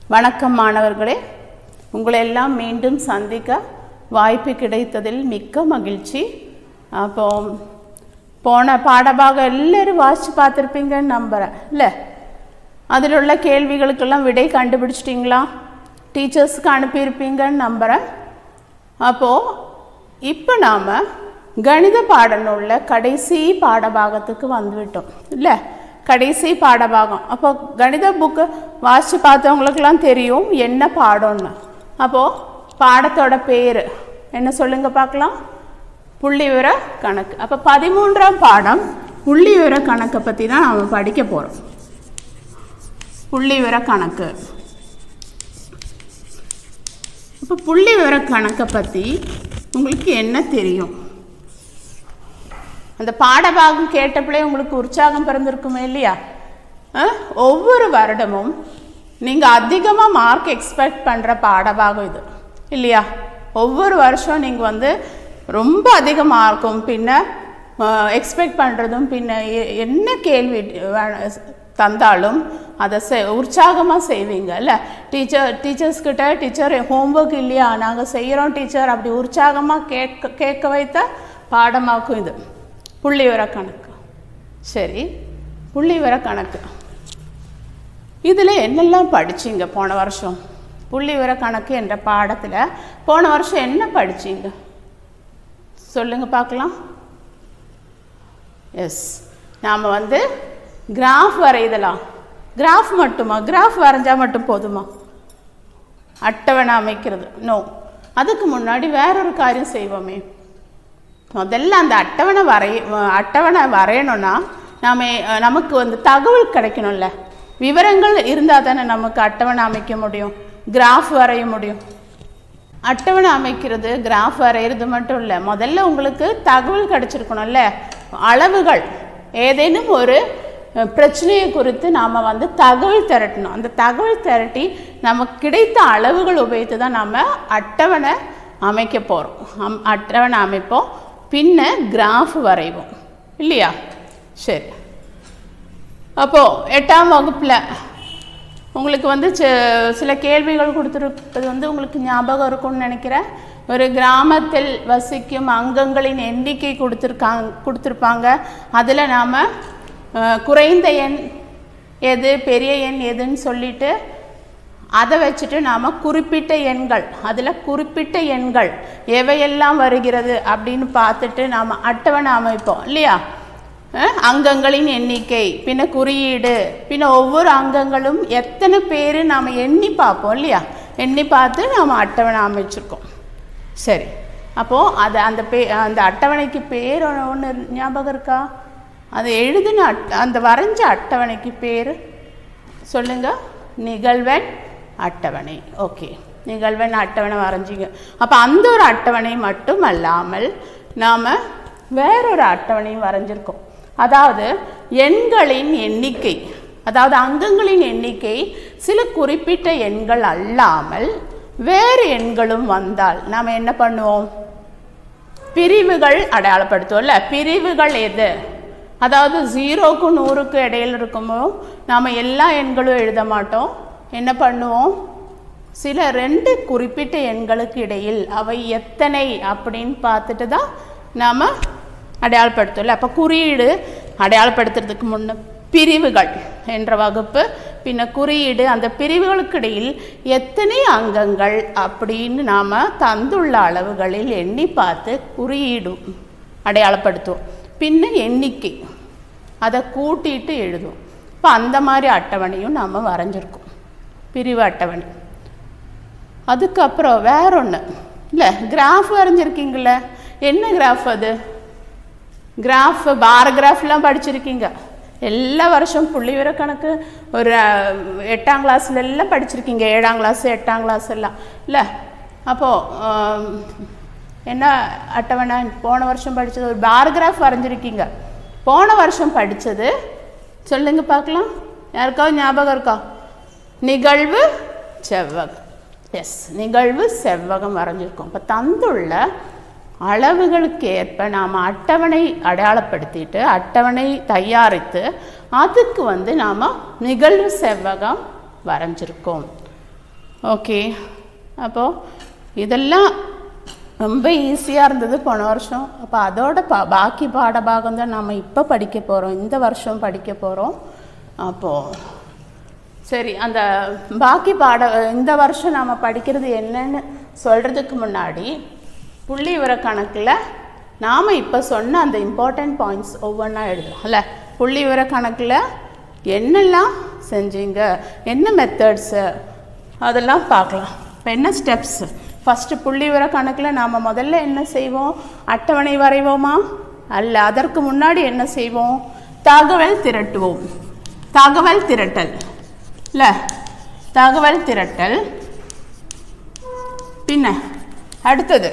வணக்கம் மாணவர்களே உங்களை எல்லாம் மீண்டும் சந்திக்க வாய்ப்பு கிடைத்ததில் மிக்க மகிழ்ச்சி அப்போ போன பாடபாகம் எல்லாரும் வாசித்து பார்த்துருப்பீங்கன்னு நம்புகிறேன் இல்லை அதில் உள்ள கேள்விகளுக்கெல்லாம் விடை கண்டுபிடிச்சிட்டிங்களா டீச்சர்ஸுக்கு அனுப்பியிருப்பீங்கன்னு நம்புகிறேன் அப்போது இப்போ நாம் கணித பாடநூல்ல கடைசி பாடபாகத்துக்கு வந்துவிட்டோம் இல்லை கடைசி பாடபாகம் அப்போ கணித புக்கு வாசித்து பார்த்தவங்களுக்கெல்லாம் தெரியும் என்ன பாடம்னு அப்போது பாடத்தோட பேர் என்ன சொல்லுங்க பார்க்கலாம் புள்ளிவிவர கணக்கு அப்போ பதிமூன்றாம் பாடம் புள்ளிவிவர கணக்கை பற்றி தான் நாம் படிக்க போகிறோம் புள்ளிவிவர கணக்கு இப்போ புள்ளிவிவர கணக்கை பற்றி உங்களுக்கு என்ன தெரியும் அந்த பாடபாகம் கேட்டப்பளே உங்களுக்கு உற்சாகம் பிறந்திருக்குமே இல்லையா அஹ்? ஒவ்வொரு வருடமும் நீங்கள் அதிகமாக மார்க் எக்ஸ்பெக்ட் பண்ணுற பாடபாகம் இது இல்லையா ஒவ்வொரு வருஷம் நீங்கள் வந்து ரொம்ப அதிக மார்க்கும் பின்ன எக்ஸ்பெக்ட் பண்ணுறதும் பின்ன எ- என்ன கேள்வி வே- தந்தாலும் அதை செ உற்சாகமாக செய்வீங்க இல்லை டீச்சர் டீச்சர்ஸ் கிட்ட டீச்சர் ஹோம்ஒர்க் இல்லையா நாங்கள் செய்கிறோம் டீச்சர் அப்படி உற்சாகமாக கேட்க கேட்க வைத்த பாடமாக்கும் இது புள்ளிவிவர கணக்கு சரி புள்ளிவிவர கணக்கு இதில் என்னெல்லாம் படிச்சீங்க போன வருஷம் புள்ளிவிவர கணக்கு என்ற பாடத்தில் போன வருஷம் என்ன படிச்சீங்க சொல்லுங்க பார்க்கலாம் எஸ் நாம் வந்து கிராஃப் வரைதலாம் கிராஃப் மட்டுமா கிராஃப் வரைஞ்சா மட்டும் போதுமா அட்டவணை அமைக்கிறது நோ அதுக்கு முன்னாடி வேறொரு காரியம் செய்வோமே முதல்ல அந்த அட்டவணை வரைய அட்டவணை வரையணும்னா நாம அஹ், நமக்கு வந்து தகவல் கிடைக்கணும்ல விவரங்கள் இருந்தால் தானே நமக்கு அட்டவணை அமைக்க முடியும் கிராஃப் வரைய முடியும் அட்டவணை அமைக்கிறது கிராஃப் வரைகிறது மட்டும் இல்லை முதல்ல உங்களுக்கு தகவல் கிடைச்சிருக்கணும்ல அளவுகள் ஏதேனும் ஒரு அஹ், பிரச்சனையை குறித்து நாம் வந்து தகவல் திரட்டணும் அந்த தகவல் திரட்டி நமக்கு கிடைத்த அளவுகள் உபயோகித்து தான் நம்ம அட்டவணை அமைக்க போகிறோம் அம் அட்டவணை அமைப்போம் பின்ன கிராஃப் வரைவோம் இல்லையா சரி அப்போது எட்டாம் வகுப்பில் உங்களுக்கு வந்து சி- சில கேள்விகள் கொடுத்துருப்பது வந்து உங்களுக்கு ஞாபகம் இருக்கும்னு நினைக்கிறேன் ஒரு கிராமத்தில் வசிக்கும் அங்கங்களின் எண்ணிக்கை கொடுத்துருக்காங்க கொடுத்துருப்பாங்க அதில் நாம் குறைந்த எண் எது பெரிய எண் எதுன்னு சொல்லிட்டு அதை வச்சுட்டு நாம் குறிப்பிட்ட எண்கள் அதில் குறிப்பிட்ட எண்கள் எவையெல்லாம் வருகிறது அப்படின்னு பார்த்துட்டு நாம் அட்டவணை அமைப்போம் இல்லையா அஹ், அங்கங்களின் எண்ணிக்கை பின்ன குறியீடு பின்ன ஒவ்வொரு அங்கங்களும் எத்தனை பேர் நாம் எண்ணி பார்ப்போம் இல்லையா எண்ணி பார்த்து நாம் அட்டவணை அமைச்சிருக்கோம் சரி அப்போது அது அந்த பே அந்த அட்டவணைக்கு பேர் ஒன்று ஞாபகம் இருக்கா அது எழுதின அட் அந்த வரைஞ்ச அட்டவணைக்கு பேர் சொல்லுங்க நிகழ்வெண் அட்டவணை ஓகே நிகழ்வெண் அட்டவணை வரைஞ்சிங்க அப்போ அந்த ஒரு அட்டவணை மட்டும் அல்லாமல் நாம் வேறொரு அட்டவணையும் வரைஞ்சிருக்கோம் அதாவது எண்களின் எண்ணிக்கை அதாவது அங்கங்களின் எண்ணிக்கை சில குறிப்பிட்ட எண்கள் அல்லாமல் வேறு எண்களும் வந்தால் நாம் என்ன பண்ணுவோம் பிரிவுகள் அடையாளப்படுத்துவோம்ல பிரிவுகள் எது அதாவது ஜீரோக்கும் நூறுக்கு இடையில இருக்குமோ நாம் எல்லா எண்களும் எழுத மாட்டோம் என்ன பண்ணுவோம் சில ரெண்டு குறிப்பிட்ட எண்களுக்கு இடையில் அவை எத்தனை அப்படின்னு பார்த்துட்டு தான் நாம் அடையாளப்படுத்தல அப்போ குறியீடு அடையாளப்படுத்துறதுக்கு முன்ன பிரிவுகள் என்ற வகுப்பு பின்ன குறியீடு அந்த பிரிவுகளுக்கு இடையில் எத்தனை அங்கங்கள் அப்படின்னு நாம் தந்துள்ள அளவுகளில் எண்ணி பார்த்து குறியீடும் அடையாளப்படுத்துவோம் பின்ன எண்ணிக்கை அதை கூட்டிட்டு எழுதுவோம் இப்போ அந்த மாதிரி அட்டவணையும் நாம் வரைஞ்சிருக்கோம் பிரிவு அட்டவணை அதுக்கப்புறம் வேற ஒன்று இல்லை கிராஃப் வரைஞ்சிருக்கீங்கள என்ன கிராஃப் அது கிராஃப் பார கிராஃப்லாம் படிச்சிருக்கீங்க எல்லா வருஷம் புள்ளிவிவர கணக்கு ஒரு அஹ், எட்டாம் கிளாஸ்ல எல்லாம் படிச்சிருக்கீங்க ஏழாம் கிளாஸ் எட்டாம் கிளாஸ் எல்லாம் இல்லை அப்போது என்ன அட்டவணை போன வருஷம் படித்தது ஒரு பார் கிராஃப் வரைஞ்சிருக்கீங்க போன வருஷம் படித்தது சொல்லுங்க பார்க்கலாம் யாருக்காவது ஞாபகம் இருக்கா நிகழ்வு செவ்வகம் எஸ் நிகழ்வு செவ்வகம் வரைஞ்சிருக்கோம் இப்போ தந்துள்ள அளவுகளுக்கு ஏற்ப நாம் அட்டவணை அடையாளப்படுத்திட்டு அட்டவணை தயாரித்து அதுக்கு வந்து நாம் நிகழ்வு செவ்வகம் வரைஞ்சிருக்கோம் ஓகே அப்போது இதெல்லாம் ரொம்ப ஈஸியாக இருந்தது போன வருஷம் அப்போ அதோட பா பாக்கி பாடபாகம் தான் நம்ம இப்போ படிக்க போகிறோம் இந்த வருஷம் படிக்க போகிறோம் அப்போது சரி அந்த பாக்கி பாட இந்த வருஷம் நாம் படிக்கிறது என்னன்னு சொல்கிறதுக்கு முன்னாடி புள்ளி விவர கணக்கில் நாம் இப்போ சொன்ன அந்த இம்பார்ட்டண்ட் பாயிண்ட்ஸ் ஒவ்வொன்றா எழுதுறோம்ல புள்ளி விவர கணக்கில் என்னெல்லாம் செஞ்சீங்க என்ன மெத்தட்ஸு அதெல்லாம் பார்க்கலாம் இப்போ என்ன ஸ்டெப்ஸு ஃபஸ்ட்டு புள்ளி விவர கணக்கில் நாம் முதல்ல என்ன செய்வோம் அட்டவணை வரைவோமா அல்ல அதற்கு முன்னாடி என்ன செய்வோம் தகவல் திரட்டுவோம் தகவல் திரட்டல் இல்ல தகவல் திரட்டல் பின்ன அடுத்தது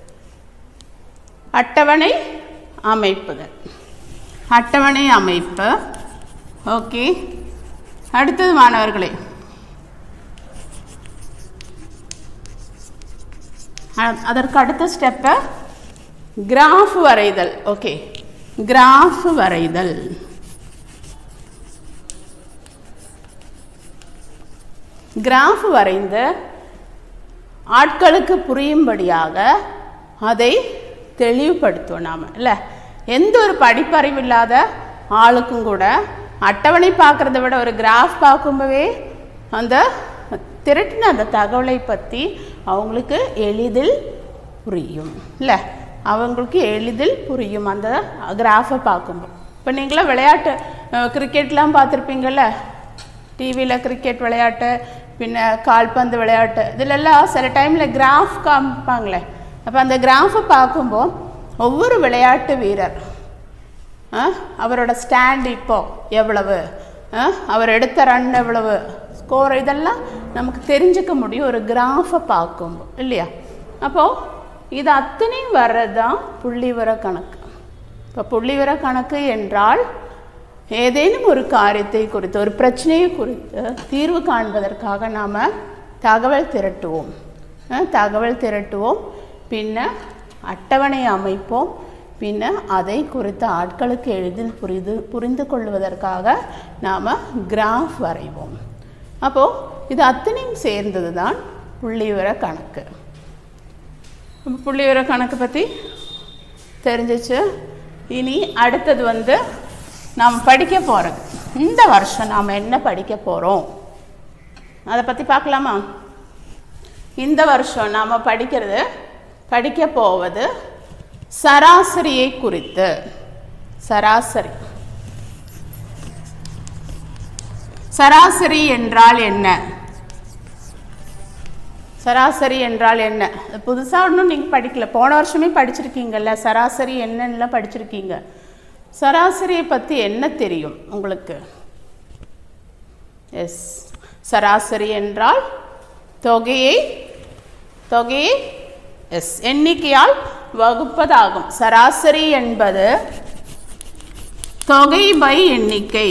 அட்டவணை அமைப்புதல் அட்டவணை அமைப்பு ஓகே அடுத்தது மாணவர்களே அ- அதற்கு அடுத்த ஸ்டெப்பு கிராஃப் வரைதல் ஓகே கிராஃப் வரைதல் கிராஃப் வரைந்து ஆட்களுக்கு புரியும்படியாக அதை தெளிவுபடுத்துவோம் நாம் இல்லை எந்த ஒரு படிப்பறிவு இல்லாத ஆளுக்கும் கூட அட்டவணை பார்க்குறத விட ஒரு கிராஃப் பார்க்கும்போதே அந்த திரட்டின அந்த தகவலை பற்றி அவங்களுக்கு எளிதில் புரியும் இல்லை அவங்களுக்கு எளிதில் புரியும் அந்த கிராஃபை பார்க்கும்போது இப்போ நீங்களாம் விளையாட்டு அஹ், கிரிக்கெட்லாம் பார்த்துருப்பீங்கள்ல டிவியில் கிரிக்கெட் விளையாட்டு பின்ன கால்பந்து விளையாட்டு இதிலெல்லாம் சில டைமில் கிராஃப் காமிப்பாங்களே அப்போ அந்த கிராஃபை பார்க்கும்போது ஒவ்வொரு விளையாட்டு வீரர் ஆ, அவரோட ஸ்டாண்ட் இப்போ எவ்வளவு ஆ, அவர் எடுத்த ரன் எவ்வளவு ஸ்கோர் இதெல்லாம் நமக்கு தெரிஞ்சுக்க முடியும் ஒரு கிராஃபை பார்க்கும்போது இல்லையா அப்போது இது அத்தனையும் வர்றது தான் புள்ளிவிவர கணக்கு இப்போ புள்ளிவிவர கணக்கு என்றால் ஏதேனும் ஒரு காரியத்தை குறித்து ஒரு பிரச்சனையை குறித்து தீர்வு காண்பதற்காக நாம் தகவல் திரட்டுவோம் அஹ், தகவல் திரட்டுவோம் பின்ன அட்டவணை அமைப்போம் பின்ன அதை குறித்த ஆட்களுக்கு எளிதில் புரிந்து புரிந்து கொள்வதற்காக நாம் கிராஃப் வரைவோம் அப்போது இது அத்தனையும் சேர்ந்தது தான் புள்ளிவிவர கணக்கு அப்ப புள்ளிவிவர கணக்கு பற்றி தெரிஞ்சிச்சு இனி அடுத்தது வந்து நாம் படிக்க போகிறது இந்த வருஷம் நாம் என்ன படிக்க போகிறோம் அதை பற்றி பார்க்கலாமா இந்த வருஷம் நாம் படிக்கிறது படிக்க போவது சராசரியை குறித்து சராசரி சராசரி என்றால் என்ன சராசரி என்றால் என்ன புதுசாக ஒன்றும் நீங்கள் படிக்கல போன வருஷமே படிச்சிருக்கீங்கல்ல சராசரி என்னன்னுலாம் படிச்சிருக்கீங்க சராசரியை பற்றி என்ன தெரியும் உங்களுக்கு எஸ் சராசரி என்றால் தொகையை தொகையை எஸ் எண்ணிக்கையால் வகுப்பதாகும் சராசரி என்பது தொகை பை எண்ணிக்கை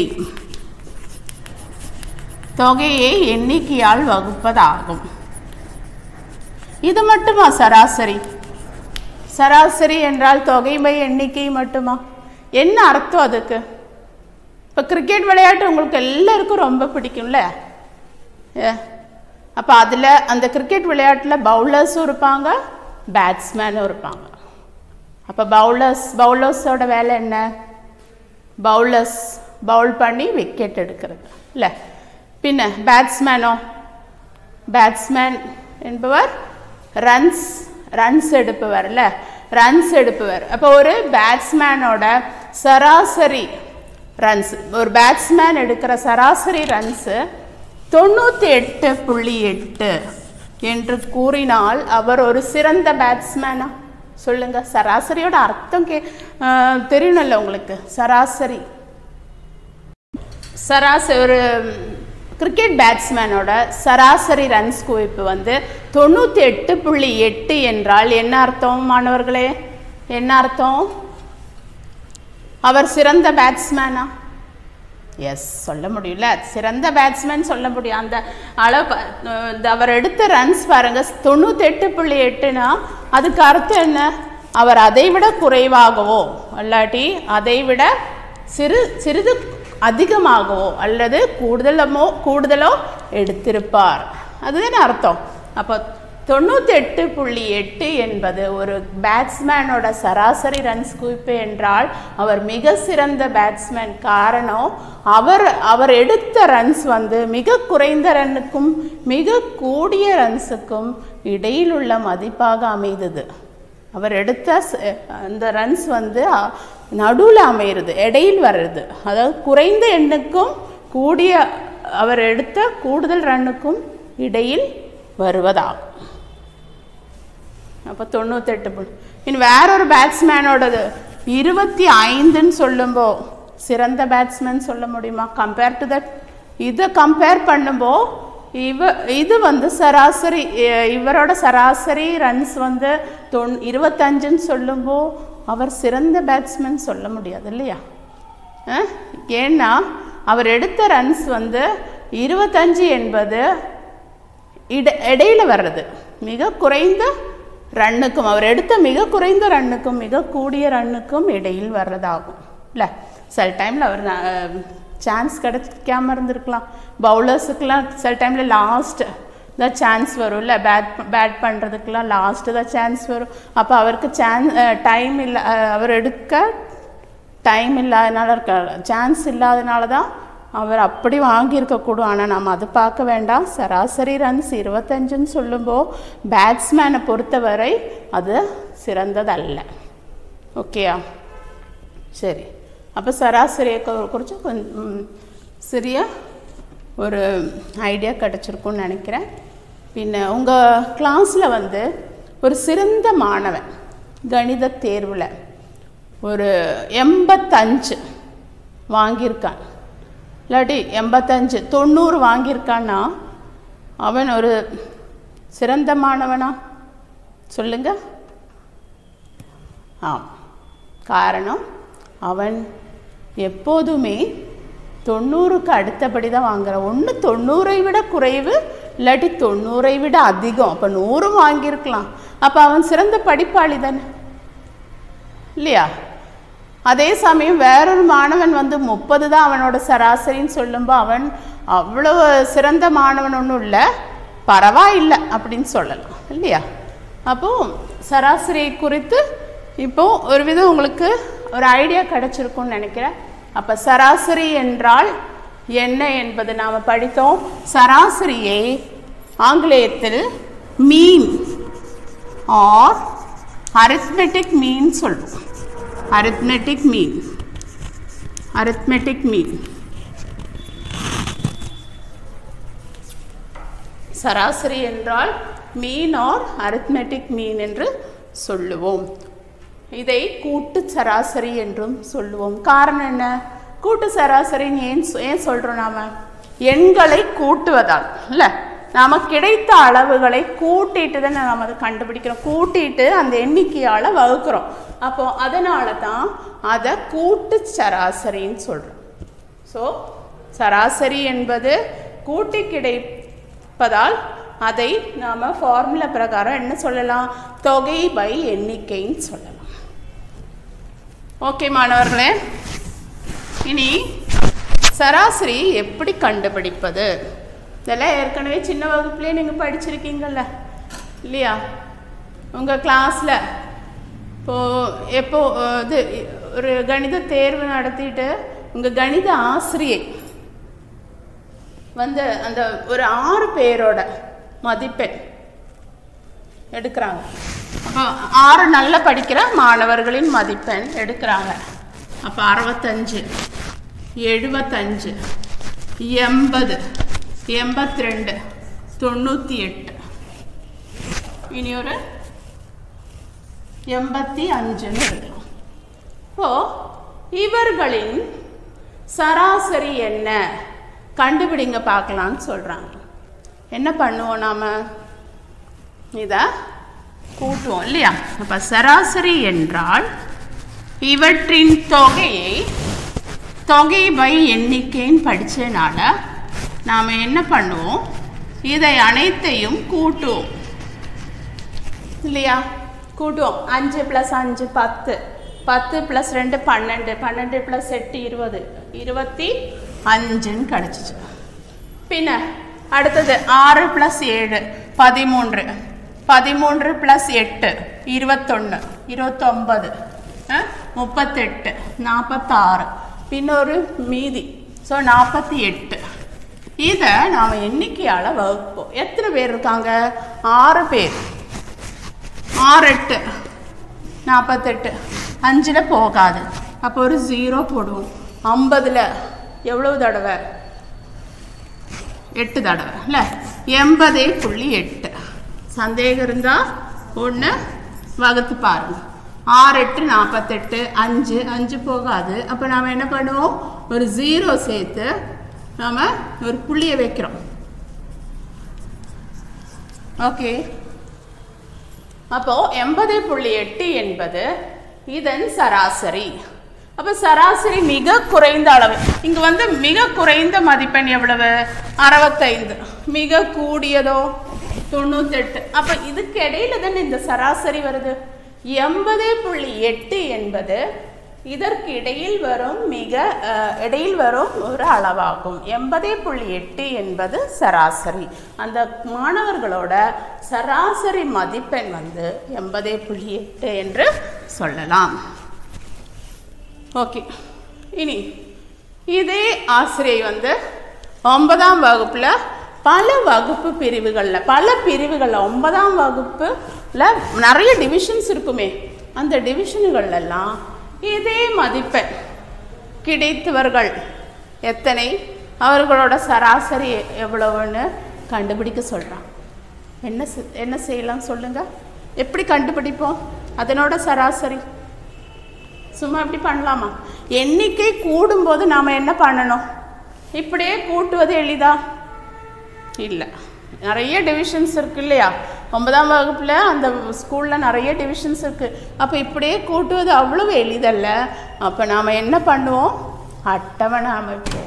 தொகையை எண்ணிக்கையால் வகுப்பதாகும் இது மட்டுமா சராசரி சராசரி என்றால் தொகை பை எண்ணிக்கை மட்டுமா என்ன அர்த்தம் அதுக்கு இப்போ கிரிக்கெட் விளையாட்டு உங்களுக்கு எல்லாருக்கும் ரொம்ப பிடிக்கும்ல ஏ அப்போ அதில் அந்த கிரிக்கெட் விளையாட்டில் பவுலர்ஸும் இருப்பாங்க பேட்ஸ்மேனும் இருப்பாங்க அப்போ பவுலர்ஸ் பவுலர்ஸோட வேலை என்ன பவுலர்ஸ் பவுல் பண்ணி விக்கெட் எடுக்கிறது இல்லை பின்ன பேட்ஸ்மேனோ பேட்ஸ்மேன் என்பவர் ரன்ஸ் ரன்ஸ் எடுப்பவர் இல்லை ரன்ஸ் எடுப்பவர் அப்போ ஒரு பேட்ஸ்மேனோட சராசரி ரன்ஸ் ஒரு பேட்ஸ்மேன் எடுக்கிற சராசரி ரன்ஸு தொண்ணூற்றி எட்டு புள்ளி எட்டு என்று கூறினால் அவர் ஒரு சிறந்த பேட்ஸ்மேனா சொல்லுங்க சராசரியோட அர்த்தம் கே ஆஹ் தெரியணும்ல உங்களுக்கு சராசரி சராசரி ஒரு கிரிக்கெட் பேட்ஸ்மேனோட சராசரி ரன்ஸ் குவிப்பு வந்து தொண்ணூற்றி எட்டு புள்ளி எட்டு என்றால் என்ன அர்த்தம் மாணவர்களே என்ன அர்த்தம் அவர் சிறந்த பேட்ஸ்மேனா எஸ் சொல்ல முடியல சிறந்த பேட்ஸ்மேன் சொல்ல முடியும் அந்த அளவு ப- இந்த அவர் எடுத்த ரன்ஸ் பாருங்க தொண்ணூத்தெட்டு புள்ளி எட்டுனா அதுக்கு அர்த்தம் என்ன அவர் அதை விட குறைவாகவோ அல்லாட்டி அதை விட சிறு சிறிது அதிகமாகவோ அல்லது கூடுதலமோ கூடுதலோ எடுத்திருப்பார் அதுதானே அர்த்தம் அப்போ தொண்ணூத்தெட்டு புள்ளி எட்டு என்பது ஒரு பேட்ஸ்மேனோட சராசரி ரன்ஸ் குவிப்பு என்றால் அவர் மிக சிறந்த பேட்ஸ்மேன் காரணம் அவர் அவர் எடுத்த ரன்ஸ் வந்து மிக குறைந்த ரன்னுக்கும் மிக கூடிய ரன்ஸுக்கும் இடையில் உள்ள மதிப்பாக அமைந்தது அவர் எடுத்த ச- அந்த ரன்ஸ் வந்து நடுவில் அமையிறது இடையில் வர்றது அதாவது குறைந்த எண்ணுக்கும் கூடிய அவர் எடுத்த கூடுதல் ரன்னுக்கும் இடையில் வருவதாகும் அப்போ தொண்ணூத்தெட்டு புள்ளி இன்னும் வேறொரு பேட்ஸ்மேனோடது இருபத்தி ஐந்துன்னு சொல்லும்போ சிறந்த பேட்ஸ்மேன் சொல்ல முடியுமா கம்பேர் டு தட் இதை கம்பேர் பண்ணும்போ இவ இது வந்து சராசரி இ- இவரோட சராசரி ரன்ஸ் வந்து தொன் இருபத்தஞ்சுன்னு சொல்லும்போ அவர் சிறந்த பேட்ஸ்மேன் சொல்ல முடியாது இல்லையா அஹ்? ஏன்னா அவர் எடுத்த ரன்ஸ் வந்து இருபத்தஞ்சு என்பது இட இடையில வர்றது மிக குறைந்த ரன்னுக்கும் அவர் எடுத்த மிக குறைந்த ரன்னுக்கும் மிக கூடிய ரன்னுக்கும் இடையில் வர்றதாகும் இல்லை சில டைமில் அவர் சான்ஸ் கிடைக்காம இருந்திருக்கலாம் பவுலர்ஸுக்கெல்லாம் சில டைமில் லாஸ்ட் தான் சான்ஸ் வரும்ல பேட் பேட் பண்ணுறதுக்கெல்லாம் லாஸ்ட்டு தான் சான்ஸ் வரும் அப்போ அவருக்கு சான்ஸ் டைம் இல்லை அஹ், அவர் எடுக்க டைம் இல்லாதனால இருக்க சான்ஸ் இல்லாதனால தான் அவர் அப்படி வாங்கியிருக்கக்கூடும் ஆனால் நம்ம அது பார்க்க வேண்டாம் சராசரி ரன்ஸ் இருபத்தஞ்சுன்னு சொல்லும்போ பேட்ஸ்மேனை பொறுத்தவரை அது சிறந்ததல்ல ஓகேயா சரி அப்போ சராசரியை கு- குறித்து கொஞ்சம் ம், சிறிய ஒரு ஐடியா கிடச்சிருக்கும்னு நினைக்கிறேன் பின்ன உங்கள் கிளாஸில் வந்து ஒரு சிறந்த மாணவன் கணித தேர்வில் ஒரு எண்பத்தஞ்சு வாங்கியிருக்கான் இல்லாட்டி எண்பத்தஞ்சு தொண்ணூறு வாங்கியிருக்கான்னா அவன் ஒரு சிறந்த மாணவனா சொல்லுங்க ஆம் காரணம் அவன் எப்போதுமே தொண்ணூறுக்கு அடுத்தபடி தான் வாங்குறான் ஒன்று தொண்ணூறை விட குறைவு இல்லாட்டி தொண்ணூறை விட அதிகம் அப்போ நூறும் வாங்கியிருக்கலாம் அப்போ அவன் சிறந்த படிப்பாளி தானே இல்லையா அதே சமயம் வேறொரு மாணவன் வந்து முப்பது தான் அவனோட சராசரின்னு சொல்லும்போது அவன் அவ்வளவு சிறந்த மாணவன் ஒன்றும் இல்லை பரவாயில்லை அப்படின்னு சொல்லலாம் இல்லையா அப்போ சராசரியை குறித்து இப்போ ஒரு விதம் உங்களுக்கு ஒரு ஐடியா கிடைச்சிருக்கும்னு நினைக்கிறேன் அப்போ சராசரி என்றால் என்ன என்பது நாம் படித்தோம் சராசரியை ஆங்கிலேயத்தில் மீன் ஆர் அரித்மெட்டிக் மீன் சொல்லுவோம் arithmetic mean arithmetic mean சராசரி என்றால் மீன் ஆர் arithmetic மீன் என்று சொல்லுவோம் இதை கூட்டு சராசரி என்றும் சொல்லுவோம் காரணம் என்ன கூட்டு சராசரின்னு ஏன் சொ- ஏன் சொல்றோம் நாம எண்களை கூட்டுவதால் இல்ல நாம கிடைத்த அளவுகளை கூட்டிட்டு தான் நாம் அதை கண்டுபிடிக்கிறோம் கூட்டிட்டு அந்த எண்ணிக்கையால வகுக்கிறோம் அப்போ அதனால தான் அதை கூட்டு சராசரின்னு சொல்றோம் ஸோ சராசரி என்பது கூட்டி கிடைப்பதால் அதை நாம் ஃபார்முலா பிரகாரம் என்ன சொல்லலாம் தொகை பை எண்ணிக்கைன்னு சொல்லலாம் ஓகே மாணவர்களே இனி சராசரி எப்படி கண்டுபிடிப்பது இதெல்லாம் ஏற்கனவே சின்ன வகுப்புலேயே நீங்கள் படிச்சிருக்கீங்கல்ல இல்லையா உங்கள் கிளாஸில் இப்போ எப்போ அஹ், இது ஒரு கணித தேர்வு நடத்திட்டு உங்கள் கணித ஆசிரியை வந்து அந்த ஒரு ஆறு பேரோட மதிப்பெண் எடுக்கிறாங்க அப்போ ஆறு நல்ல படிக்கிற மாணவர்களின் மதிப்பெண் எடுக்கிறாங்க அப்போ அறுபத்தஞ்சு எழுபத்தஞ்சு எண்பது எண்பத்தி ரெண்டு தொண்ணூற்றி எட்டு இனி ஒரு எண்பத்தி அஞ்சுன்னு எடுக்கலாம் இப்போ இவர்களின் சராசரி என்ன கண்டுபிடிங்க பார்க்கலான்னு சொல்கிறாங்க என்ன பண்ணுவோம் நாம் இதை கூட்டுவோம் இல்லையா அப்போ சராசரி என்றால் இவற்றின் தொகையை தொகை பை எண்ணிக்கைன்னு படித்தனால நாம் என்ன பண்ணுவோம் இதை அனைத்தையும் கூட்டுவோம் இல்லையா கூட்டுவோம் அஞ்சு ப்ளஸ் அஞ்சு பத்து பத்து ப்ளஸ் ரெண்டு பன்னெண்டு பன்னெண்டு ப்ளஸ் எட்டு இருபது இருபத்தி அஞ்சுன்னு கிடச்சிச்சு பின்ன அடுத்தது ஆறு ப்ளஸ் ஏழு பதிமூன்று பதிமூன்று ப்ளஸ் எட்டு இருபத்தொன்று இருபத்தொம்பது அஹ், முப்பத்தெட்டு நாற்பத்தாறு பின்னொரு மீதி ஸோ நாற்பத்தி எட்டு இதை நாம் எண்ணிக்கையால் வகுப்போம் எத்தனை பேர் இருக்காங்க ஆறு பேர் ஆறு எட்டு நாற்பத்தெட்டு அஞ்சில் போகாது அப்போ ஒரு ஜீரோ போடுவோம் ஐம்பதில் எவ்வளவு தடவை எட்டு தடவை இல்லை எண்பதே புள்ளி எட்டு சந்தேகம் இருந்தால் ஒன்று வகுத்து பாருங்க ஆறு எட்டு நாற்பத்தெட்டு அஞ்சு அஞ்சு போகாது அப்போ நாம் என்ன பண்ணுவோம் ஒரு ஜீரோ சேர்த்து நாம் ஒரு புள்ளியை வைக்கிறோம் ஓகே அப்போ எண்பது புள்ளி எட்டு என்பது இதன் சராசரி அப்போ சராசரி மிக குறைந்த அளவு இங்க வந்து மிக குறைந்த மதிப்பெண் எவ்வளவு அறுபத்தைந்து மிக கூடியதோ தொண்ணூத்தெட்டு அப்ப இதுக்கு இடையில தானே இந்த சராசரி வருது எண்பது புள்ளி எட்டு என்பது இதற்கு இடையில் வரும் மிக அஹ், இடையில் வரும் ஒரு அளவாகும் எண்பது புள்ளி எட்டு என்பது சராசரி அந்த மாணவர்களோட சராசரி மதிப்பெண் வந்து எண்பது புள்ளி எட்டு என்று சொல்லலாம் ஓகே இனி இதே ஆசிரியை வந்து ஒன்பதாம் வகுப்புல பல வகுப்பு பிரிவுகளில் பல பிரிவுகளில் ஒன்பதாம் வகுப்புல நிறைய டிவிஷன்ஸ் இருக்குமே அந்த டிவிஷன்கள் எல்லாம் இதே மதிப்பெண் கிடைத்தவர்கள் எத்தனை அவர்களோட சராசரி எவ்வளவுன்னு கண்டுபிடிக்க சொல்கிறான் என்ன செ- என்ன செய்யலாம் சொல்லுங்க எப்படி கண்டுபிடிப்போம் அதனோட சராசரி சும்மா இப்படி பண்ணலாமா எண்ணிக்கை கூடும்போது நாம் என்ன பண்ணணும் இப்படியே கூட்டுவது எளிதா இல்லை நிறைய டிவிஷன்ஸ் இருக்கு இல்லையா ஒன்பதாம் வகுப்பில் அந்த ஸ்கூலில் நிறைய டிவிஷன்ஸ் இருக்குது அப்போ இப்படியே கூட்டுவது அவ்வளவு எளிதல்ல அப்போ நாம் என்ன பண்ணுவோம் அட்டவணை அமைப்போம்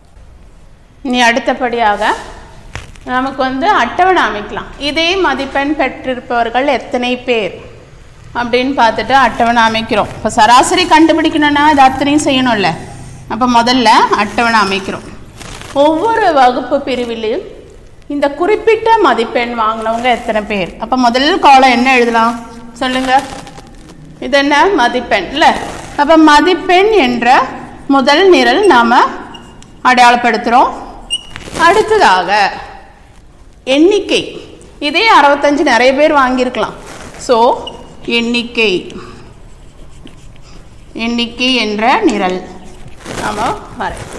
இனி அடுத்தபடியாக நமக்கு வந்து அட்டவணை அமைக்கலாம் இதே மதிப்பெண் பெற்றிருப்பவர்கள் எத்தனை பேர் அப்படின்னு பார்த்துட்டு அட்டவணை அமைக்கிறோம் இப்போ சராசரி கண்டுபிடிக்கணும்னா இது அத்தனையும் செய்யணும்ல அப்போ முதல்ல அட்டவணை அமைக்கிறோம் ஒவ்வொரு வகுப்பு பிரிவிலையும் இந்த குறிப்பிட்ட மதிப்பெண் வாங்கினவங்க எத்தனை பேர் அப்போ முதல் காலம் என்ன எழுதலாம் சொல்லுங்க இது என்ன மதிப்பெண் இல்லை அப்போ மதிப்பெண் என்ற முதல் நிரல் நாம் அடையாளப்படுத்துகிறோம் அடுத்ததாக எண்ணிக்கை இதே அறுபத்தஞ்சு நிறைய பேர் வாங்கியிருக்கலாம் ஸோ எண்ணிக்கை எண்ணிக்கை என்ற நிரல் நாம வரையலாம்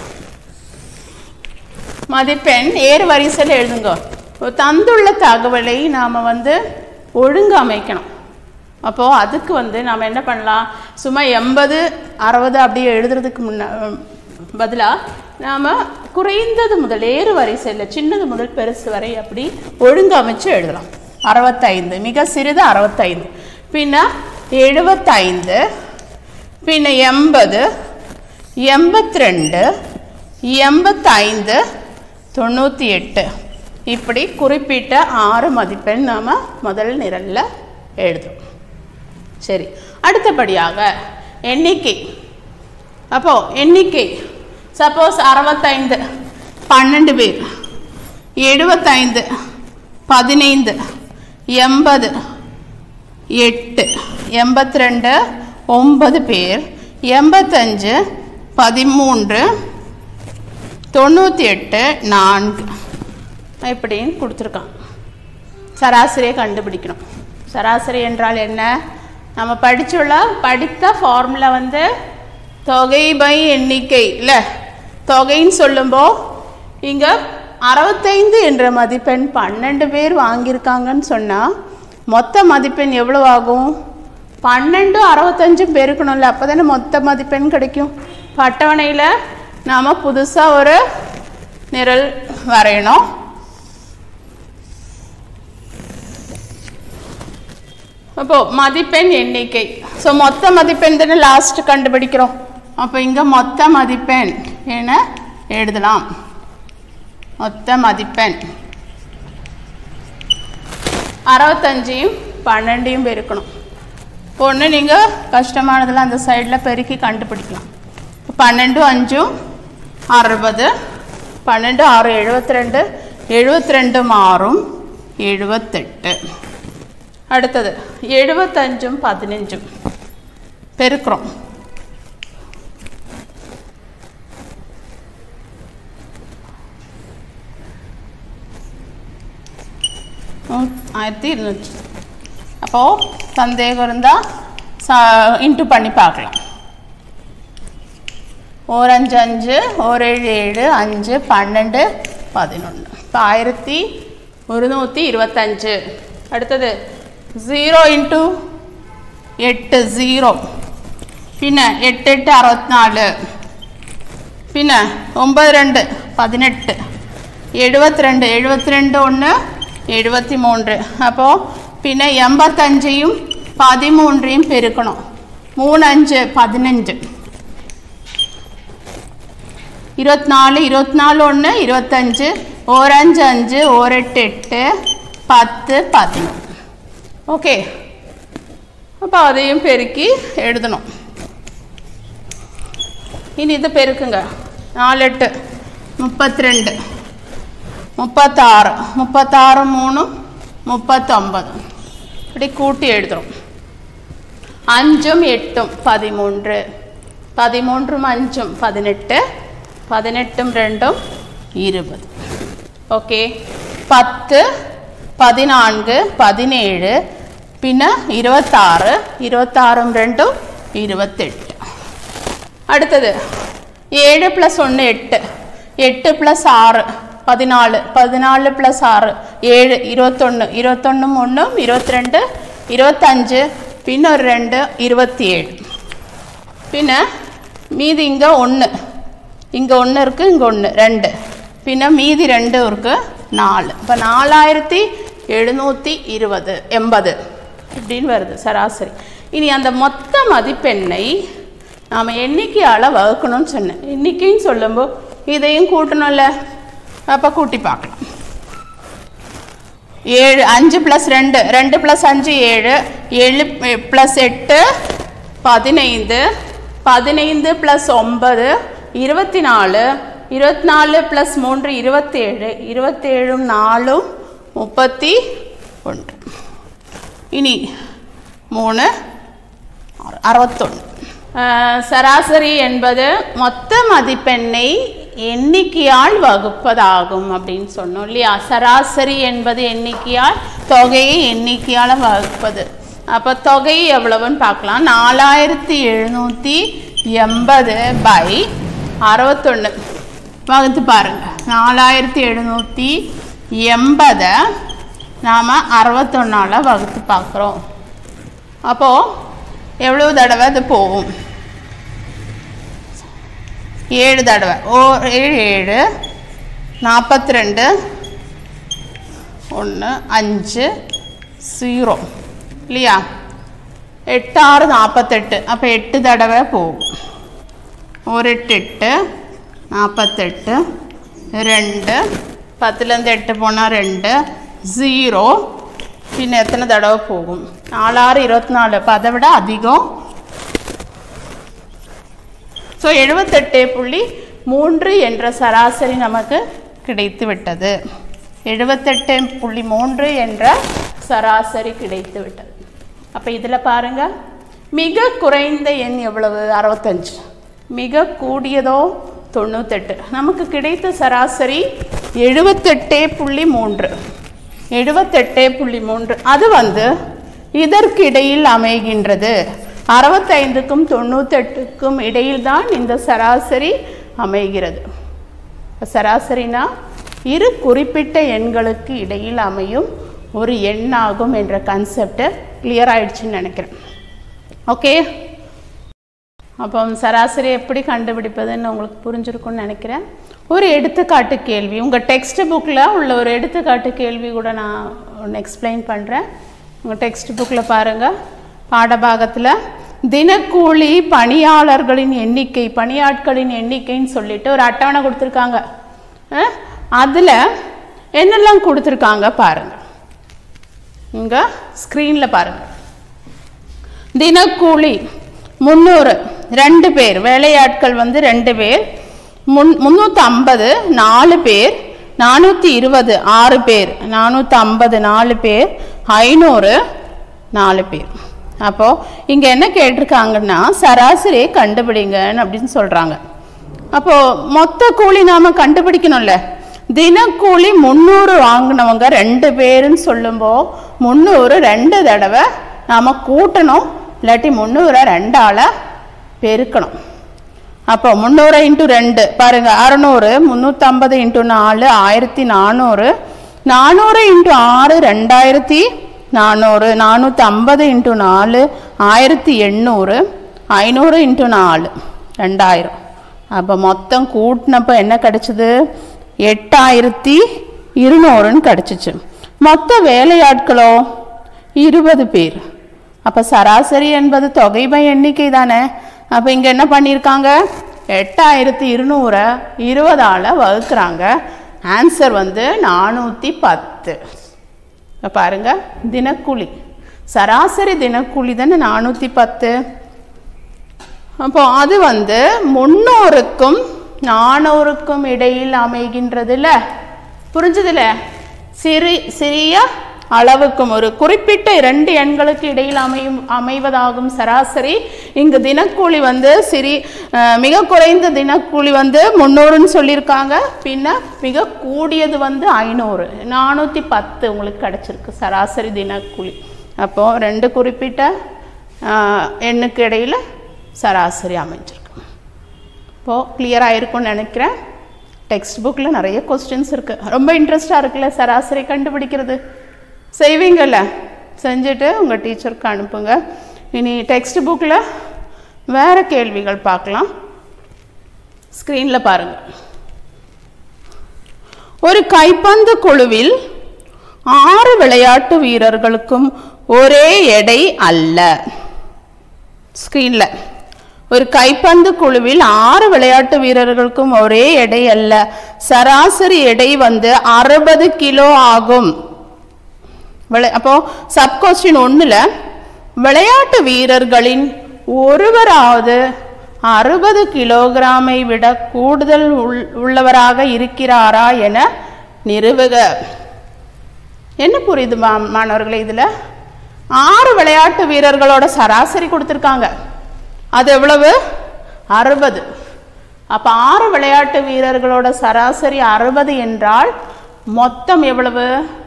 மதிப்பெண் ஏறு வரிசையில் எழுதுங்க ஒரு தந்துள்ள தகவலை நாம் வந்து ஒழுங்கு அமைக்கணும் அப்போது அதுக்கு வந்து நாம் என்ன பண்ணலாம் சும்மா எண்பது அறுபது அப்படியே எழுதுறதுக்கு முன்ன பதிலாக நாம் குறைந்தது முதல் ஏறு வரிசையில் சின்னது முதல் பெருசு வரை அப்படி ஒழுங்கு அமைச்சு எழுதலாம் அறுபத்தைந்து மிக சிறிது அறுபத்தைந்து பின்ன எழுபத்தைந்து பின்ன எண்பது எண்பத்தி ரெண்டு எண்பத்தைந்து தொண்ணூற்றி எட்டு இப்படி குறிப்பிட்ட ஆறு மதிப்பெண் நாம் முதல் நிரலில் எழுதுறோம் சரி அடுத்தபடியாக எண்ணிக்கை அப்போ எண்ணிக்கை சப்போஸ் அறுபத்தைந்து பன்னெண்டு பேர் எழுபத்தைந்து பதினைந்து எண்பது எட்டு எண்பத்தி ரெண்டு ஒன்பது பேர் எண்பத்தஞ்சு பதிமூன்று தொண்ணூற்றி எட்டு நான்கு இப்படின்னு கொடுத்துருக்கான் சராசரியை கண்டுபிடிக்கணும் சராசரி என்றால் என்ன நம்ம படிச்சுள்ள படித்த ஃபார்முலா வந்து தொகை பை எண்ணிக்கை இல்லை தொகைன்னு சொல்லும்போ இங்கே அறுபத்தைந்து என்ற மதிப்பெண் பன்னெண்டு பேர் வாங்கியிருக்காங்கன்னு சொன்னால் மொத்த மதிப்பெண் எவ்வளோ ஆகும் பன்னெண்டு அறுபத்தஞ்சும் பெருக்கணும்ல அப்போ தானே மொத்த மதிப்பெண் கிடைக்கும் இப்போ அட்டவணையில் நாம் புதுசாக ஒரு நிரல் வரையணும் அப்போ மதிப்பெண் எண்ணிக்கை ஸோ மொத்த மதிப்பெண் தானே லாஸ்ட் கண்டுபிடிக்கிறோம் அப்போ இங்கே மொத்த மதிப்பெண் என எழுதலாம் மொத்த மதிப்பெண் அறுபத்தஞ்சையும் பன்னெண்டையும் பெருக்கணும் ஒன்று நீங்கள் கஷ்டமானதில் அந்த சைடில் பெருக்கி கண்டுபிடிக்கலாம் பன்னெண்டு அஞ்சும் அறுபது பன்னெண்டு ஆறு எழுபத்தி ரெண்டு எழுபத்தி ரெண்டும் ஆறும் எழுபத்தெட்டு அடுத்தது எழுபத்தஞ்சும் பதினஞ்சும் பெருக்கிறோம் ம், ஆயிரத்தி இருநூற்றி அப்போது சந்தேகம் இருந்தால் ச இன்ட்டு பண்ணி பார்க்கலாம் ஒரு அஞ்சு அஞ்சு ஒரு ஏழு ஏழு அஞ்சு பன்னெண்டு பதினொன்று இப்போ ஆயிரத்தி ஒருநூற்றி இருபத்தஞ்சு அடுத்தது ஜீரோ இன்ட்டு எட்டு ஜீரோ பின்ன எட்டு எட்டு அறுபத்தி நாலு பின்ன ஒம்பது ரெண்டு பதினெட்டு எழுபத்தி ரெண்டு எழுபத்தி ரெண்டு ஒன்று எழுபத்தி மூன்று அப்போது பின்ன எண்பத்தஞ்சையும் பதிமூன்றையும் பெருக்கணும் மூணு அஞ்சு பதினஞ்சு இருபத்தி நாலு இருபத்தி நாலு ஒன்று இருபத்தஞ்சு ஓரஞ்சு அஞ்சு ஓரெட்டு எட்டு பத்து பதினொன்று ஓகே அப்போ அதையும் பெருக்கி எழுதணும் இனி இதை பெருக்குங்க நாலு எட்டு முப்பத்தி ரெண்டு முப்பத்தாறு முப்பத்தாறு மூணு முப்பத்தொம்பது இப்படி கூட்டி எழுதுறோம் அஞ்சும் எட்டும் பதிமூன்று பதிமூன்றும் அஞ்சும் பதினெட்டு பதினெட்டும் ரெண்டும் இருபது ஓகே பத்து பதினான்கு பதினேழு பின்ன இருபத்தாறு இருபத்தாறும் ரெண்டும் இருபத்தெட்டு அடுத்தது ஏழு ப்ளஸ் ஒன்று எட்டு எட்டு ப்ளஸ் ஆறு பதினாலு பதினாலு ப்ளஸ் ஆறு ஏழு இருபத்தொன்று இருபத்தொன்னும் ஒன்றும் இருபத்தி ரெண்டு இருபத்தஞ்சு பின்ன ஒரு ரெண்டு இருபத்தி ஏழு பின்ன மீதி இங்கே ஒன்று இங்கே ஒன்று இருக்குது இங்கே ஒன்று ரெண்டு பின்ன மீதி ரெண்டு இருக்குது நாலு இப்போ நாலாயிரத்தி எழுநூற்றி இருபது எண்பது இப்படின்னு வருது சராசரி இனி அந்த மொத்த மதிப்பெண்ணை நாம் எண்ணிக்கையால் வகுக்கணும்னு சொன்னேன் எண்ணிக்கைன்னு சொல்லும்போது இதையும் கூட்டணும்ல அப்போ கூட்டி பார்க்கலாம் ஏழு அஞ்சு ப்ளஸ் ரெண்டு ரெண்டு ப்ளஸ் அஞ்சு ஏழு ஏழு ப்ளஸ் எட்டு பதினைந்து பதினைந்து ப்ளஸ் ஒன்பது இருபத்தி நாலு இருபத்தி நாலு ப்ளஸ் மூன்று இருபத்தேழு இருபத்தேழும் நாலும் முப்பத்தி ஒன்று இனி மூணு ஆறு, அறுபத்தொன்று அஹ், சராசரி என்பது மொத்த மதிப்பெண்ணை எண்ணிக்கையால் வகுப்பதாகும் அப்படின்னு சொன்னோம் இல்லையா சராசரி என்பது எண்ணிக்கையால் தொகையை எண்ணிக்கையால் வகுப்பது அப்போ தொகை எவ்வளவுன்னு பார்க்கலாம் நாலாயிரத்தி எழுநூற்றி எண்பது பை அறுபத்தொன்று வகுத்து பாருங்க நாலாயிரத்தி எழுநூற்றி எண்பதை நாம் அறுபத்தொன்னால வகுத்து பார்க்குறோம் அப்போது எவ்வளவு தடவை அது போகும் ஏழு தடவை ஓ ஏழு ஏழு நாற்பத்தி ரெண்டு ஒன்று அஞ்சு ஜீரோ இல்லையா எட்டு ஆறு நாற்பத்தெட்டு அப்போ எட்டு தடவை போகும் ஒரு எட்டு எட்டு நாற்பத்தெட்டு ரெண்டு பத்துலேருந்து எட்டு போனால் ரெண்டு ஜீரோ பின்ன எத்தனை தடவை போகும் நாலாறு இருபத்தி நாலு அப்போ அதை விட அதிகம் ஸோ எழுபத்தெட்டு புள்ளி மூன்று என்ற சராசரி நமக்கு கிடைத்து விட்டது எழுபத்தெட்டு புள்ளி மூன்று என்ற சராசரி கிடைத்து விட்டது அப்போ இதில் பாருங்க மிக குறைந்த எண் எவ்வளவு அறுபத்தஞ்சு மிக கூடியதோ தொண்ணூத்தெட்டு நமக்கு கிடைத்த சராசரி எழுபத்தெட்டே புள்ளி மூன்று எழுபத்தெட்டே புள்ளி மூன்று அது வந்து இதற்கு இடையில் அமைகின்றது அறுபத்தைந்துக்கும் தொண்ணூத்தெட்டுக்கும் இடையில்தான் இந்த சராசரி அமைகிறது சராசரினா இரு குறிப்பிட்ட எண்களுக்கு இடையில் அமையும் ஒரு எண்ணாகும் என்ற கான்செப்ட் கிளியர் ஆயிடுச்சுன்னு நினைக்கிறேன் ஓகே அப்போ சராசரி எப்படி கண்டுபிடிப்பதுன்னு உங்களுக்கு புரிஞ்சிருக்கும்னு நினைக்கிறேன் ஒரு எடுத்துக்காட்டு கேள்வி உங்கள் டெக்ஸ்ட் புக்கில் உள்ள ஒரு எடுத்துக்காட்டு கேள்வி கூட நான் ஒன்று எக்ஸ்பிளைன் பண்ணுறேன் உங்கள் டெக்ஸ்ட் புக்கில் பாருங்கள் பாடபாகத்தில் தினக்கூலி பணியாளர்களின் எண்ணிக்கை பணியாட்களின் எண்ணிக்கைன்னு சொல்லிட்டு ஒரு அட்டவணை கொடுத்துருக்காங்க அதில் என்னெல்லாம் கொடுத்துருக்காங்க பாருங்கள் இங்கே ஸ்க்ரீனில் பாருங்கள் தினக்கூலி முந்நூறு ரெண்டு பேர் வேலையாட்கள் வந்து ரெண்டு பேர் முன் முந்நூற்றி ஐம்பது நாலு பேர் நானூற்றி இருபது ஆறு பேர் நானூற்றி ஐம்பது நாலு பேர் ஐநூறு நாலு பேர் அப்போது இங்கே என்ன கேட்டிருக்காங்கன்னா சராசரியை கண்டுபிடிங்கன்னு அப்படின்னு சொல்கிறாங்க அப்போது மொத்த கூலி நாம் கண்டுபிடிக்கணும்ல தினக்கூலி முந்நூறு வாங்கினவங்க ரெண்டு பேருன்னு சொல்லும்போ முந்நூறு ரெண்டு தடவை நாம் கூட்டணும் இல்லாட்டி முந்நூறை ரெண்டால் பெருக்கணும் அப்போ முந்நூறு இன்ட்டு ரெண்டு பாருங்க அறநூறு முந்நூற்றம்பது இன்ட்டு நாலு ஆயிரத்தி நானூறு நானூறு இன்ட்டு ஆறு ரெண்டாயிரத்தி நானூறு நானூற்றி ஐம்பது இன்ட்டு நாலு ஆயிரத்தி எண்ணூறு ஐநூறு இன்ட்டு நாலு ரெண்டாயிரம் அப்போ மொத்தம் கூட்டினப்போ என்ன கிடைச்சிது எட்டாயிரத்தி இருநூறுன்னு கிடச்சிச்சு மொத்த வேலையாட்களோ இருபது பேர் அப்போ சராசரி என்பது தொகைமை எண்ணிக்கை தானே அப்போ இங்கே என்ன பண்ணியிருக்காங்க எட்டாயிரத்தி இருநூறை இருபதால் வகுக்கிறாங்க ஆன்சர் வந்து நானூற்றி பத்து இப்ப பாருங்க தினக்கூலி சராசரி தினக்கூலி தானே நானூற்றி பத்து அப்போ அது வந்து முன்னூறுக்கும் நானூறுக்கும் இடையில் அமைகின்றதுல புரிஞ்சதுல சிறி சிறிய அளவுக்கும் ஒரு குறிப்பிட்ட இரண்டு எண்களுக்கு இடையில் அமையும் அமைவதாகும் சராசரி இங்கு தினக்கூலி வந்து சிறி அஹ், மிக குறைந்த தினக்கூலி வந்து முந்நூறுன்னு சொல்லியிருக்காங்க பின்ன மிக கூடியது வந்து ஐநூறு நானூற்றி பத்து உங்களுக்கு கிடச்சிருக்கு சராசரி தினக்கூலி அப்போது ரெண்டு குறிப்பிட்ட அஹ், எண்ணுக்கு இடையில் சராசரி அமைஞ்சிருக்கு இப்போது கிளியராக இருக்கும்னு நினைக்கிறேன் டெக்ஸ்ட் புக்கில் நிறைய கொஸ்டின்ஸ் இருக்குது ரொம்ப இன்ட்ரெஸ்டாக இருக்குல்ல சராசரி கண்டுபிடிக்கிறது செய்வீங்கல்ல செஞ்சுட்டு உங்கள் டீச்சருக்கு அனுப்புங்க இனி டெக்ஸ்ட் புக்கில் வேறு கேள்விகள் பார்க்கலாம் ஸ்க்ரீனில் பாருங்கள் ஒரு கைப்பந்து குழுவில் ஆறு விளையாட்டு வீரர்களுக்கும் ஒரே எடை அல்ல ஸ்க்ரீனில் ஒரு கைப்பந்து குழுவில் ஆறு விளையாட்டு வீரர்களுக்கும் ஒரே எடை அல்ல சராசரி எடை வந்து அறுபது கிலோ ஆகும் விளை அப்போ சப் கொஸ்டின் ஒன்றில் விளையாட்டு வீரர்களின் ஒருவராவது அறுபது கிலோகிராமை விட கூடுதல் உள் உள்ளவராக இருக்கிறாரா என நிறுவுக என்ன புரியுது மா மாணவர்களே இதில் ஆறு விளையாட்டு வீரர்களோட சராசரி கொடுத்துருக்காங்க அது எவ்வளவு அறுபது அப்போ ஆறு விளையாட்டு வீரர்களோட சராசரி அறுபது என்றால் மொத்தம் எவ்வளவு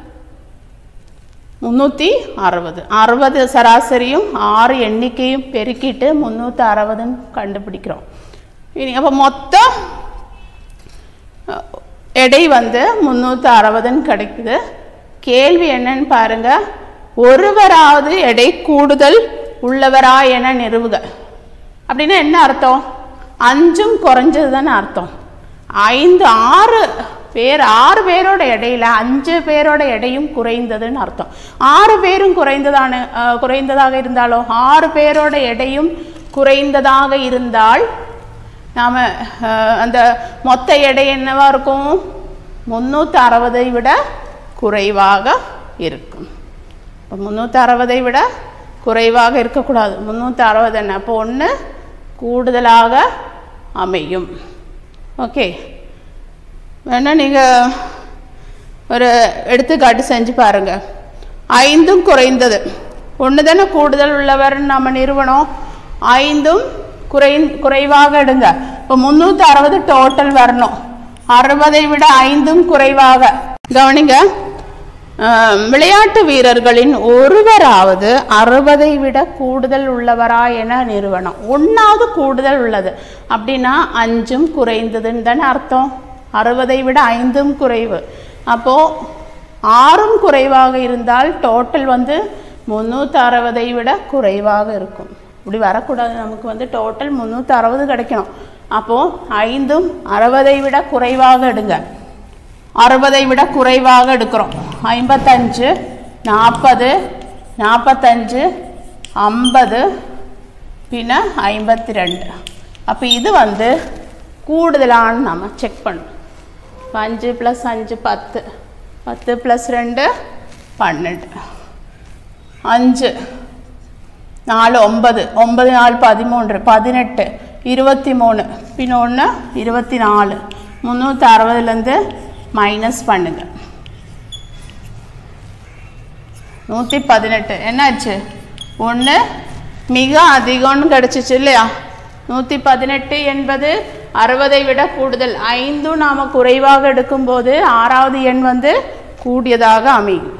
முந்நூற்றி அறுபது அறுபது சராசரியும் ஆறு எண்ணிக்கையும் பெருக்கிட்டு முந்நூற்றி அறுபதுன்னு கண்டுபிடிக்கிறோம் இனி அப்போ மொத்தம் அஹ், எடை வந்து முந்நூற்றி அறுபதுன்னு கிடைக்குது கேள்வி என்னன்னு பாருங்க ஒருவராவது எடை கூடுதல் உள்ளவரா என நிறுவுக அப்படின்னா என்ன அர்த்தம் அஞ்சும் குறைஞ்சது தானே அர்த்தம் ஐந்து ஆறு பேர் ஆறு பேரோட இடையில அஞ்சு பேரோட எடையும் குறைந்ததுன்னு அர்த்தம் ஆறு பேரும் குறைந்ததான அஹ், குறைந்ததாக இருந்தாலோ ஆறு பேரோட எடையும் குறைந்ததாக இருந்தால் நாம் அந்த மொத்த எடை என்னவா இருக்கும் முந்நூற்றி அறுபதை விட குறைவாக இருக்கும் இப்போ முந்நூற்றி அறுபதை விட குறைவாக இருக்கக்கூடாது முந்நூற்றி அறுபது என்ன அப்போ ஒன்று கூடுதலாக அமையும் ஓகே வேணா நீங்கள் ஒரு எடுத்துக்காட்டு செஞ்சு பாருங்க ஐந்தும் குறைந்தது ஒன்று தானே கூடுதல் உள்ளவர்னு நம்ம நிறுவனம் ஐந்தும் குறை குறைவாக எடுங்க இப்போ முந்நூற்றி அறுபது டோட்டல் வரணும் அறுபதை விட ஐந்தும் குறைவாக கவனிங்க ஆஹ், விளையாட்டு வீரர்களின் ஒருவராவது அறுபதை விட கூடுதல் உள்ளவரா என நிறுவனம் ஒன்றாவது கூடுதல் உள்ளது அப்படின்னா அஞ்சும் குறைந்ததுன்னு தானே அர்த்தம் அறுபதை விட ஐந்தும் குறைவு அப்போது ஆறும் குறைவாக இருந்தால் டோட்டல் வந்து முந்நூற்றி அறுபதை விட குறைவாக இருக்கும் இப்படி வரக்கூடாது நமக்கு வந்து டோட்டல் முந்நூற்றி அறுபது கிடைக்கணும் அப்போது ஐந்தும் அறுபதை விட குறைவாக எடுங்க அறுபதை விட குறைவாக எடுக்கிறோம் ஐம்பத்தஞ்சு நாற்பது நாற்பத்தஞ்சு ஐம்பது பின்ன ஐம்பத்தி ரெண்டு அப்போ இது வந்து கூடுதலான்னு நம்ம செக் பண்ணணும் இப்ப அஞ்சு ப்ளஸ் அஞ்சு பத்து பத்து ப்ளஸ் ரெண்டு பன்னெண்டு அஞ்சு நாலு ஒன்பது ஒன்பது நாலு பதிமூன்று பதினெட்டு இருபத்தி மூணு பின்ன ஒன்று இருபத்தி நாலு முந்நூற்றி அறுபதுலேருந்து மைனஸ் பண்ணுங்க நூற்றி பதினெட்டு என்னாச்சு ஒன்று மிக அதிகம்னு கிடச்சிச்சு இல்லையா நூற்றி பதினெட்டு என்பது அறுபதை விட கூடுதல் ஐந்தும் நாம் குறைவாக எடுக்கும்போது ஆறாவது எண் வந்து கூடியதாக அமையுது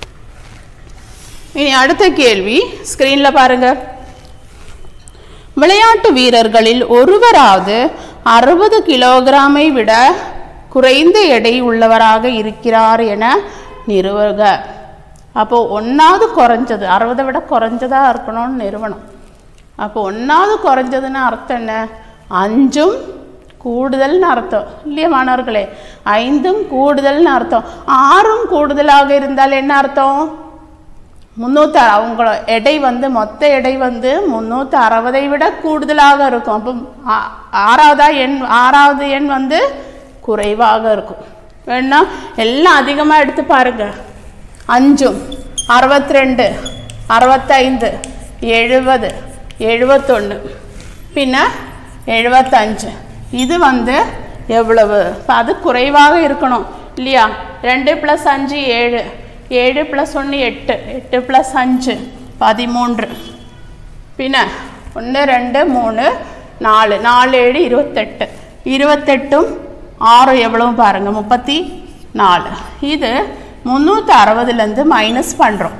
இனி அடுத்த கேள்வி ஸ்க்ரீனில் பாருங்க விளையாட்டு வீரர்களில் ஒருவராவது அறுபது கிலோகிராமை விட குறைந்த எடை உள்ளவராக இருக்கிறார் என நிறுவுக அப்போ ஒன்றாவது குறைஞ்சது அறுபதை விட குறைஞ்சதா இருக்கணும்னு நிறுவனம் அப்போ ஒன்றாவது குறைஞ்சதுன்னு அர்த்தம் என்ன அஞ்சும் கூடுதல்னு அர்த்தம் இல்லையா மாணவர்களே ஐந்தும் கூடுதல்னு அர்த்தம் ஆறும் கூடுதலாக இருந்தால் என்ன அர்த்தம் முந்நூற்றி அவங்கள எடை வந்து மொத்த எடை வந்து முந்நூற்றி அறுபதை விட கூடுதலாக இருக்கும் அப்போ ஆ- ஆறாவதா எண் ஆறாவது எண் வந்து குறைவாக இருக்கும் வேணா எல்லாம் அதிகமாக எடுத்து பாருங்க அஞ்சும் அறுபத்தி ரெண்டு அறுபத்தைந்து எழுபது எழுபத்தொன்று பின்ன எழுபத்தஞ்சு இது வந்து எவ்வளவு இப்போ அது குறைவாக இருக்கணும் இல்லையா ரெண்டு ப்ளஸ் அஞ்சு ஏழு ஏழு ப்ளஸ் ஒன்று எட்டு எட்டு ப்ளஸ் அஞ்சு பதிமூன்று பின்ன ஒன்று ரெண்டு மூணு நாலு நாலு ஏழு இருபத்தெட்டு இருபத்தெட்டும் ஆறு எவ்வளவு பாருங்கள் முப்பத்தி நாலு இது முந்நூற்றி அறுபதுலேருந்து மைனஸ் பண்ணுறோம்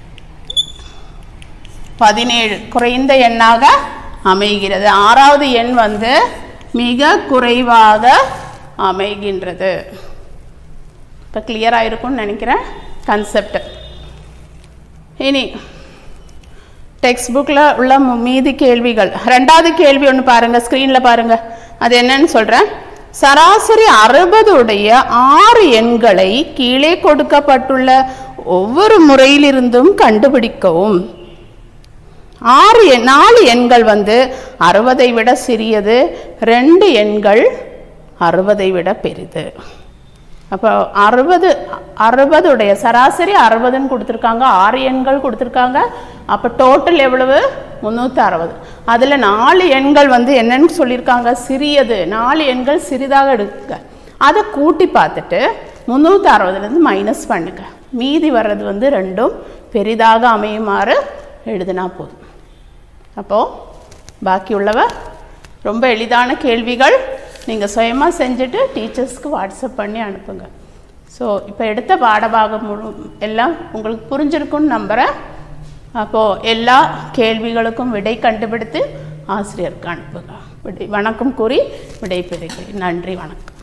பதினேழு குறைந்த எண்ணாக அமைகிறது ஆறாவது எண் வந்து மிக குறைவாக அமைகின்றது இப்போ கிளியராக இருக்கும்னு நினைக்கிறேன் கன்செப்ட் இனி டெக்ஸ்ட் புக்கில் உள்ள மு- மீதி கேள்விகள் ரெண்டாவது கேள்வி ஒன்று பாருங்கள் ஸ்க்ரீனில் பாருங்கள் அது என்னன்னு சொல்கிறேன் சராசரி அறுபது உடைய ஆறு எண்களை கீழே கொடுக்கப்பட்டுள்ள ஒவ்வொரு முறையிலிருந்தும் கண்டுபிடிக்கவும் ஆறு எண் நாலு எண்கள் வந்து அறுபதை விட சிறியது ரெண்டு எண்கள் அறுபதை விட பெரிது அப்போ அறுபது அறுபதுடைய சராசரி அறுபதுன்னு கொடுத்துருக்காங்க ஆறு எண்கள் கொடுத்துருக்காங்க அப்போ டோட்டல் எவ்வளவு முந்நூற்றி அறுபது அதில் நாலு எண்கள் வந்து என்னன்னு சொல்லியிருக்காங்க சிறியது நாலு எண்கள் சிறிதாக எடுக்க அதை கூட்டி பார்த்துட்டு முந்நூற்றி அறுபதுலேருந்து மைனஸ் பண்ணுங்க மீதி வர்றது வந்து ரெண்டும் பெரிதாக அமையுமாறு எழுதினா போதும் அப்போது பாக்கி உள்ளவ ரொம்ப எளிதான கேள்விகள் நீங்கள் சுயமாக செஞ்சுட்டு டீச்சர்ஸ்க்கு வாட்ஸ்அப் பண்ணி அனுப்புங்க ஸோ இப்போ எடுத்த பாடபாகம் முழு எல்லாம் உங்களுக்கு புரிஞ்சிருக்கும்னு நம்புகிறேன் அப்போது எல்லா கேள்விகளுக்கும் விடை கண்டுபிடித்து ஆசிரியருக்கு அனுப்புங்க விடை வணக்கம் கூறி விடை பெறுகிறேன் நன்றி வணக்கம்